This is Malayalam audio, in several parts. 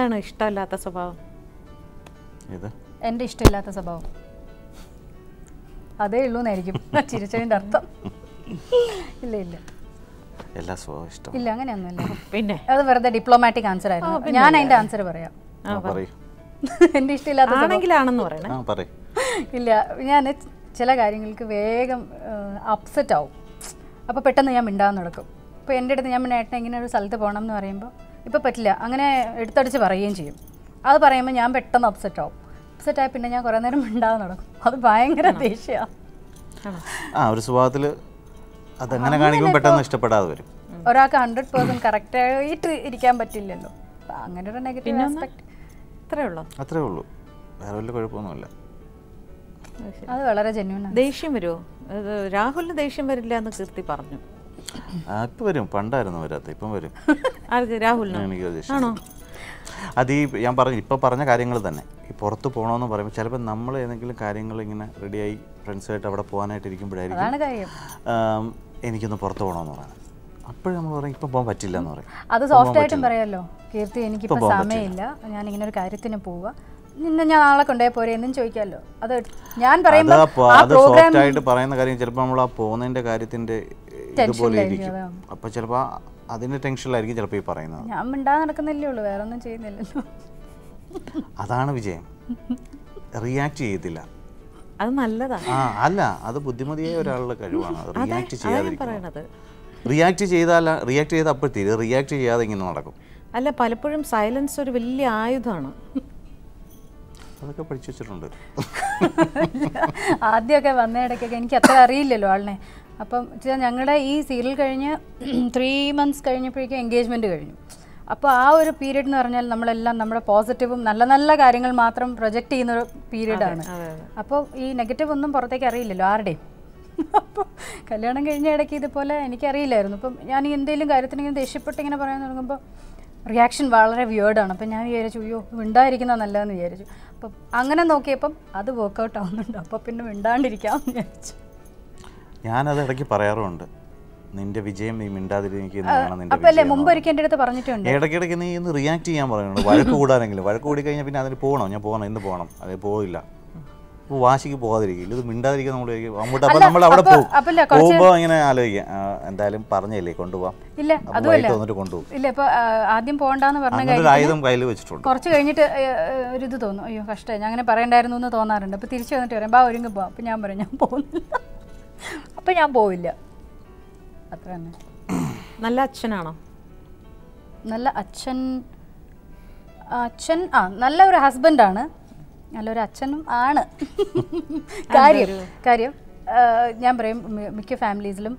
എന്താണ് ഇഷ്ടമല്ലാത്ത സ്വഭാവം ഇത് എൻ്റെ ഇഷ്ടമില്ലാത്ത സ്വഭാവം അതേ ഉള്ളൂ എന്നായിരിക്കും ചിരിച്ചതിൻ്റെ അർത്ഥം ഇല്ല ഇല്ല എല്ലാ സ്വഭാവം ഇഷ്ടം ഇല്ല അങ്ങനെയൊന്നുമില്ല പിന്നെ അത് വെറുതെ ഡിപ്ലോമാറ്റിക് ആൻസർ ആയിരുന്നു ഞാൻ അതിൻ്റെ ആൻസർ പറയാം ആ പറയൂ എൻ്റെ ഇഷ്ടമില്ലാത്ത സ്വഭാവം ആണെങ്കിലാണെന്ന് പറയണേ ആ പറയൂ ഇല്ല ഞാൻ ചില കാര്യങ്ങൾക്ക് വേഗം അപ്സെറ്റ് ആവും അപ്പോൾ പെട്ടെന്ന് ഞാൻ മിണ്ടാൻ നടക്കും ഇപ്പോൾ എൻ്റെ അടുത്ത് ഞാൻ പിന്നെ ഏട്ടൻ ഇങ്ങനെ ഒരു സ്ഥലത്ത് പോകണം എന്ന് പറയുമ്പോൾ ഇപ്പോൾ പറ്റില്ല അങ്ങനെ എടുത്തടിച്ച് പറയുകയും ചെയ്യും അത് പറയുമ്പോൾ ഞാൻ പെട്ടെന്ന് അപ്സെറ്റ് ആവും അപ്സെറ്റ് ആയി പിന്നെ ഞാൻ കുറേ നേരം മിണ്ടാതെ നടക്കും അത് ഭയങ്കര ദേഷ്യമാണ് ആണോ ആ ഒരു സ്വഭാവത്തിൽ അതെങ്ങനെ കാണിക്കുമ്പോൾ പെട്ടെന്ന് ഇഷ്ടപ്പെടാതെ വരും ഒരാൾക്ക് ഹൺഡ്രഡ് പേഴ്സൻറ്റ് കറക്റ്റായിട്ട് ഇരിക്കാൻ പറ്റില്ലല്ലോ അപ്പൊ അങ്ങനെ ഒരു നെഗറ്റീവ് ആസ്പെക്ട് ഇത്രേ ഉള്ളോ അത്രേ ഉള്ളൂ വേറെ വലിയ കുഴപ്പമൊന്നുമില്ല അത് ശരി. അത് വളരെ ജെന്യൂൻ ആണ് ദേഷ്യം വരുമോ അത് രാഹുലിന് ദേഷ്യം വരില്ല എന്ന് കീർത്തി പറഞ്ഞു ആ, ഇപ്പം വരും പണ്ടായിരുന്നു വരാത്ത ഇപ്പം വരും ആർക്ക് രാഹുലിനോ എനിക്ക് ദേഷ്യം വരും. അത് ഈ ഞാൻ പറഞ്ഞു ഇപ്പോൾ പറഞ്ഞ കാര്യങ്ങൾ തന്നെ ഈ പുറത്ത് പോകണമെന്ന് പറയുമ്പോൾ ചിലപ്പോൾ നമ്മൾ ഏതെങ്കിലും കാര്യങ്ങൾ ഇങ്ങനെ റെഡിയായി ഫ്രണ്ട്സായിട്ട് അവിടെ പോകാനായിട്ട് ഇരിക്കുമ്പോഴായിരിക്കും അതാണ് കാര്യം ആം, എനിക്കൊന്ന് പുറത്ത് പോകണമെന്ന് പറയുന്നത് അപ്പോഴും നമ്മൾ പറയും ഇപ്പം പോകാൻ പറ്റില്ല എന്ന് പറയും അത് സോഫ്റ്റ് ആയിട്ടും പറയാമല്ലോ കീർത്തി എനിക്കിപ്പോൾ പോകാൻ സമയമില്ല ഞാൻ ഇങ്ങനെ ഒരു കാര്യത്തിന് പോവുക നിന്നെ ഞാൻ നാളെ കൊണ്ടുപോയി പോരെ എന്നും ചോദിക്കാമല്ലോ അത് ഞാൻ പറയുമ്പോൾ അത് അപ്പൊ- ആ അത് പ്രോഗ്രാം സോഫ്റ്റ് ആയിട്ട് പറയുന്ന കാര്യം ചിലപ്പോൾ നമ്മൾ ആ പോകുന്നതിന്റെ കാര്യത്തിന്റെ ഇതുപോലെ ഇരിക്കും അപ്പൊ ചിലപ്പോൾ അതിന്റെ ടെൻഷനിലായിരിക്കും ചിലപ്പോൾ ഈ പറയുന്നത് ഞാൻ മിണ്ടാതെ നടക്കുന്നില്ലേ ഉള്ളൂ വേറെ ഒന്നും ചെയ്യുന്നില്ലല്ലോ അതാണ് വിജയം റിയാക്ട് ചെയ്യത്തില്ല അത് നല്ലതാ ആ അല്ല അത് ബുദ്ധിമതിയായ ഒരാളുടെ കഴിവാണ് അത് റിയാക്ട് അതാ ഞാൻ ചെയ്യാതിരിക്കുന്നത് പറയണത് റിയാക്ട് ചെയ്താൽ റിയാക്ട് ചെയ്ത് അപ്പോൾ തീരും റിയാക്ട് ചെയ്യാതെ ഇങ്ങനെ നടക്കും അല്ല പലപ്പോഴും സൈലൻസ് ഒരു വലിയ ആയുധമാണ് അതൊക്കെ പഠിച്ചു വെച്ചിട്ടുണ്ട് ആദ്യമൊക്കെ വന്ന ഇടയ്ക്കൊക്കെ എനിക്ക് അത്ര അറിയില്ലല്ലോ ആളിനെ അപ്പം വെച്ചാൽ ഞങ്ങളുടെ ഈ സീരിയൽ കഴിഞ്ഞ് ത്രീ മന്ത്സ് കഴിഞ്ഞപ്പോഴേക്കും എൻഗേജ്മെൻറ്റ് കഴിഞ്ഞു അപ്പോൾ ആ ഒരു പീരീഡ് എന്ന് പറഞ്ഞാൽ നമ്മളെല്ലാം നമ്മുടെ പോസിറ്റീവും നല്ല നല്ല കാര്യങ്ങൾ മാത്രം പ്രൊജക്റ്റ് ചെയ്യുന്ന ഒരു പീരീഡാണ് അതെ അതെ അപ്പോൾ ഈ നെഗറ്റീവ് ഒന്നും പുറത്തേക്ക് അറിയില്ലല്ലോ ആരുടെയും അപ്പോൾ കല്യാണം കഴിഞ്ഞ ഇടയ്ക്ക് ഇതുപോലെ എനിക്കറിയില്ലായിരുന്നു അപ്പം ഞാൻ ഈ എന്തെങ്കിലും കാര്യത്തിന് ഇങ്ങനെ ദേഷ്യപ്പെട്ട് ഇങ്ങനെ പറയാൻ തുടങ്ങുമ്പോൾ റിയാക്ഷൻ വളരെ വിയേർഡാണ് അപ്പം ഞാൻ വിചാരിച്ചു അയ്യോ മിണ്ടായിരിക്കുന്ന നല്ലതെന്ന് വിചാരിച്ചു അപ്പം അങ്ങനെ നോക്കിയപ്പം അത് വർക്കൗട്ട് ആവുന്നുണ്ട് അപ്പോൾ പിന്നെ മിണ്ടാണ്ടിരിക്കാമെന്ന് വിചാരിച്ചു ഞാനത് ഇടയ്ക്ക് പറയാറുമുണ്ട് നിന്റെ വിജയം നീ മിണ്ടാതിരിക്കുന്നതാണ് നിന്റെ അപ്പം അല്ലേ വിജയം മുമ്പ് ഒരിക്കൽ എൻ്റെ അടുത്ത് പറഞ്ഞിട്ടുണ്ട് ഇടയ്ക്കിടയ്ക്ക് നീ ഇന്ന് റിയാക്ട് ചെയ്യാൻ പറയുന്നുണ്ട് വഴക്ക് കൂടാനെങ്കിലും വഴക്ക് കൂടി കഴിഞ്ഞാൽ പിന്നെ അതിന് പോകണം ഞാൻ പോകണം ഇന്ന് പോകണം അത് പോയില്ല അപ്പോൾ വാശിക്ക് പോകാതിരിക്കില്ല ഇത് മിണ്ടാതിരിക്കാൻ നമ്മൾ അങ്ങോട്ട് അപ്പോൾ നമ്മൾ അവിടെ അപ്പൊ- പോകും അപ്പല്ല, കുറച്ച് പോകുമ്പോൾ ഇങ്ങനെ ആലോചിക്കാം ആ, എന്തായാലും പറഞ്ഞല്ലേ കൊണ്ടുപോകാം ഇല്ല അപ്പോൾ അതുമല്ല വൈകിട്ട് വന്നിട്ട് കൊണ്ടുപോകും ഇല്ല ഇപ്പോൾ ആദ്യം പോകണ്ടെന്ന് പറഞ്ഞ അങ്ങനെ ഒരു ആയുധം കയ്യിൽ വെച്ചിട്ടുണ്ട് കുറച്ച് കഴിഞ്ഞിട്ട് ഏ, ഏ, ഒരു ഇത് തോന്നും അയ്യോ കഷ്ടമായി ഞാൻ അങ്ങനെ പറയണ്ടായിരുന്നു എന്ന് തോന്നാറുണ്ട് അപ്പോൾ തിരിച്ചു വന്നിട്ട് പറയും ബാ ഒരുങ്ങി പോവാം അപ്പം ഞാൻ പറയും ഞാൻ പോകുന്നില്ല അപ്പം ഞാൻ പോവില്ല അത്ര തന്നെ നല്ല അച്ഛനാണോ നല്ല അച്ഛൻ അച്ഛൻ ആ നല്ല ഒരു ഹസ്ബൻഡാണ് നല്ലൊരു അച്ഛനും ആണ് കാര്യം കാര്യം ആ, ഞാൻ പറയും മി- മിക്ക ഫാമിലീസിലും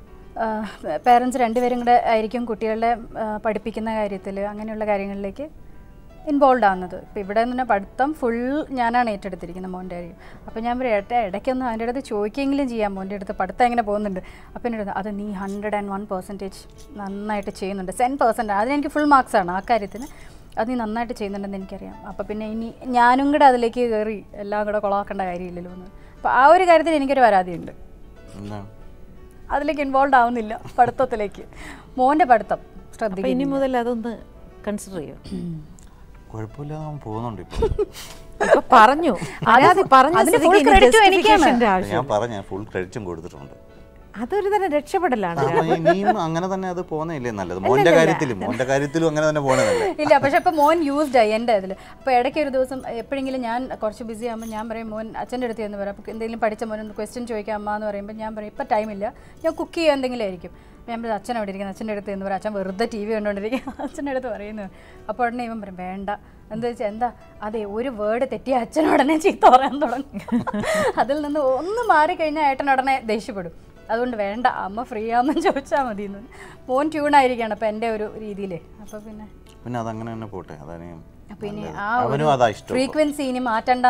പേരൻസ് രണ്ടുപേരും കൂടെ ആയിരിക്കും കുട്ടികളുടെ ആ, പഠിപ്പിക്കുന്ന കാര്യത്തിൽ അങ്ങനെയുള്ള കാര്യങ്ങളിലേക്ക് ഇൻവോൾവ് ആവുന്നത് ഇപ്പോൾ ഇവിടെ നിന്ന് പഠിത്തം ഫുൾ ഞാനാണ് ഏറ്റെടുത്തിരിക്കുന്നത് മോൻ്റെ കാര്യം അപ്പോൾ ഞാൻ പറയും ഏട്ടാ ഇടയ്ക്കൊന്ന് അതിൻ്റെ അടുത്ത് ചോദിക്കെങ്കിലും ചെയ്യാം മോൻ്റെ അടുത്ത് പഠിത്തം എങ്ങനെ പോകുന്നുണ്ട് അപ്പോൾ എൻ്റെ അടുത്ത് അത് നീ ഹൺഡ്രഡ് ആൻഡ് വൺ പെർസെൻറ്റേജ് നന്നായിട്ട് ചെയ്യുന്നുണ്ട് സെൻ പെർസെൻറ്റ് അതിനെനിക്ക് ഫുൾ മാർക്സ് ആണ് ആ കാര്യത്തിന് അത് നീ നന്നായിട്ട് ചെയ്യുന്നുണ്ടെന്ന് എനിക്കറിയാം അപ്പോൾ പിന്നെ ഇനി ഞാനും കൂടെ അതിലേക്ക് കയറി എല്ലാം കൂടെ കൊളാക്കേണ്ട കാര്യമില്ലല്ലോ എന്ന് അപ്പോൾ ആ ഒരു കാര്യത്തിൽ എനിക്കൊരു പരാതിയുണ്ട് എന്താണ് അതിലേക്ക് ഇൻവോൾവ് ആവുന്നില്ല പഠിത്തത്തിലേക്ക് മോൻ്റെ പഠിത്തം അപ്പൊ ശ്രദ്ധിക്കും ഇനി മുതൽ അതൊന്ന് കൺസിഡർ ചെയ്യും കുഴപ്പമില്ലാതെ അവൻ പോകുന്നുണ്ട് ഇപ്പോൾ ഇപ്പൊ പറഞ്ഞു പരാതി പറഞ്ഞ അതിന് സ്ഥിതിക്ക് full ഇനി credit ഉം എനിക്കാണ്. justification ന്റെ ആവശ്യം ഞാൻ പറഞ്ഞ ഫുൾ ക്രെഡിറ്റും കൊടുത്തിട്ടുണ്ട് അതൊരു തരം രക്ഷപ്പെടലാണ് അപ്പൊ നീ- നീയും അങ്ങനെ തന്നെ അത് പോകുന്നില്ലേ നല്ലത് മോന്റെ കാര്യത്തിലും മോന്റെ കാര്യത്തിലും അങ്ങനെ തന്നെ പോകണതല്ലേ ഇല്ല പക്ഷെ അപ്പോൾ മോൻ യൂസ്ഡ് ആയി എൻ്റെ അതിൽ അപ്പോൾ ഇടയ്ക്ക് ഒരു ദിവസം എപ്പോഴെങ്കിലും ഞാൻ കുറച്ച് ബിസി ആകുമ്പോൾ ഞാൻ പറയും മോൻ അച്ഛൻ്റെ അടുത്ത് എന്ന് പറയാം അപ്പോൾ എന്തെങ്കിലും പഠിച്ച മോൻ ഒന്ന് ക്വസ്റ്റ്യൻ ചോദിക്കാം അമ്മ എന്ന് പറയുമ്പോൾ ഞാൻ പറയും ഇപ്പം ടൈമില്ല ഞാൻ കുക്ക് ചെയ്യുക എന്തെങ്കിലും ആയിരിക്കും അപ്പോൾ ഞാൻ പറയും അച്ഛൻ അവിടെ ഇരിക്കുന്നത് അച്ഛൻ്റെ അടുത്ത് എന്ന് പറയും അച്ഛൻ വെറുതെ ടി വി കണ്ടുകൊണ്ടിരിക്കുക അച്ഛൻ്റെ അടുത്ത് പറയുന്നു അപ്പോൾ ഉടനെ ഇവൻ പറയും വേണ്ട എന്താ വെച്ചാൽ എന്താ അതെ ഒരു വേർഡ് തെറ്റിയ അച്ഛൻ ഉടനെ ചീത്ത പറയാൻ തുടങ്ങും അതിൽ നിന്ന് ഒന്ന് മാറിക്കഴിഞ്ഞാൽ ഏട്ടൻ ഉടനെ ദേഷ്യപ്പെടും അതുകൊണ്ട് വേണ്ട അമ്മ ഫ്രീ ആവുമെന്ന് ചോദിച്ചാൽ മതി എന്ന് മോൻ ട്യൂണായിരിക്കുകയാണ് അപ്പോൾ എൻ്റെ ഒരു രീതിയിൽ അപ്പോൾ പിന്നെ പിന്നെ അതങ്ങനെ തന്നെ പോട്ടെ അതാണ് ഞാൻ അപ്പോൾ ഇനി നല്ലത്. ആ അവനും അതാ ഇഷ്ടം ഇപ്പൊ. ഫ്രീക്വൻസി ഇനി മാറ്റണ്ട